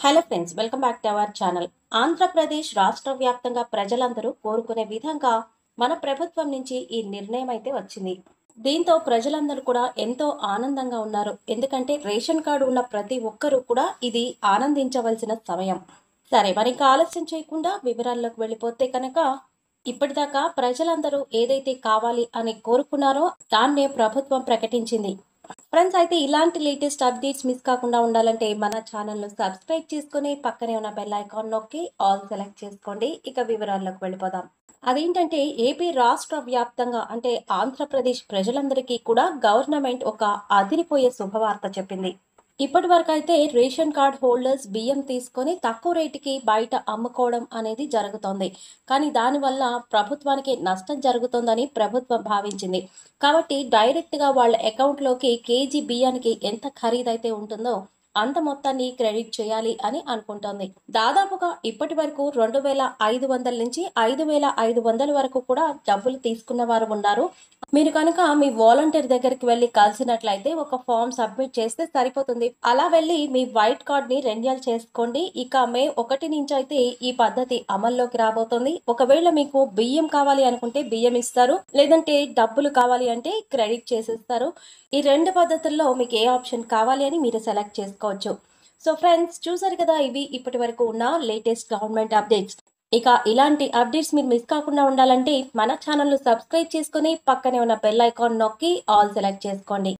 hello friends welcome back to our channel Andhra Pradesh రాష్ట్ర వ్యాప్తంగా ప్రజలందరూ కోరుకునే విధంగా మన ప్రభుత్వం నుంచి ఈ నిర్ణయం అయితే వచ్చింది దీంతో ప్రజలందరూ కూడా ఎంతో ఆనందంగా ఉన్నారు ఎందుకంటే రేషన్ కార్డు ఉన్న ప్రతి ఒక్కరూ కూడా ఇది ఆనందించవలసిన సమయం సరే మరి ఇంకా ఆలస్యం చేయకుండా వివరాల్లోకి వెళ్ళిపోతే కనుక ఇప్పటిదాకా ప్రజలందరూ ఏదైతే కావాలి అని కోరుకున్నారో దాన్నే ప్రభుత్వం ప్రకటించింది ఫ్రెండ్స్ అయితే ఇలాంటి లేటెస్ట్ అప్డేట్స్ మిస్ కాకుండా ఉండాలంటే మన ఛానల్ను సబ్స్క్రైబ్ చేసుకుని పక్కనే ఉన్న బెల్ ఐకాన్ నొక్కి ఆల్ సెలెక్ట్ చేసుకోండి ఇక వివరాల్లోకి వెళ్ళిపోదాం అదేంటంటే ఏపీ రాష్ట్ర వ్యాప్తంగా అంటే ఆంధ్రప్రదేశ్ ప్రజలందరికీ కూడా గవర్నమెంట్ ఒక అదిరిపోయే శుభవార్త చెప్పింది ఇప్పటి వరకు అయితే రేషన్ కార్డ్ హోల్డర్స్ బియ్యం తీసుకొని తక్కువ రేటుకి బయట అమ్ముకోవడం అనేది జరుగుతోంది కానీ దానివల్ల ప్రభుత్వానికి నష్టం జరుగుతోందని ప్రభుత్వం భావించింది కాబట్టి డైరెక్ట్గా వాళ్ళ అకౌంట్లోకి కేజీ బియ్యానికి ఎంత ఖరీదైతే ఉంటుందో అంత మొత్తాన్ని క్రెడిట్ చేయాలి అని అనుకుంటోంది దాదాపుగా ఇప్పటి వరకు రెండు వేల ఐదు వందల నుంచి ఐదు వేల ఐదు వందల వరకు కూడా డబ్బులు తీసుకున్న వారు ఉన్నారు మీరు కనుక మీ వాలంటీర్ దగ్గరికి వెళ్ళి కలిసినట్లయితే ఒక ఫామ్ సబ్మిట్ చేస్తే సరిపోతుంది అలా వెళ్ళి మీ వైట్ కార్డ్ ని రెన్యువల్ చేసుకోండి ఇక మే ఒకటి నుంచి అయితే ఈ పద్ధతి అమల్లోకి రాబోతోంది ఒకవేళ మీకు బియ్యం కావాలి అనుకుంటే బియ్యం ఇస్తారు లేదంటే డబ్బులు కావాలి అంటే క్రెడిట్ చేసేస్తారు ఈ రెండు పద్ధతుల్లో మీకు ఏ ఆప్షన్ కావాలి అని మీరు సెలెక్ట్ చేసుకోవచ్చు సో ఫ్రెండ్స్ చూసారు కదా ఇవి ఇప్పటి వరకు ఉన్న లేటెస్ట్ గవర్నమెంట్ అప్డేట్స్ ఇక ఇలాంటి అప్డేట్స్ మీరు మిస్ కాకుండా ఉండాలంటే మన ఛానల్ను సబ్స్క్రైబ్ చేసుకుని పక్కనే ఉన్న బెల్ ఐకాన్ నొక్కి ఆల్ సెలెక్ట్ చేసుకోండి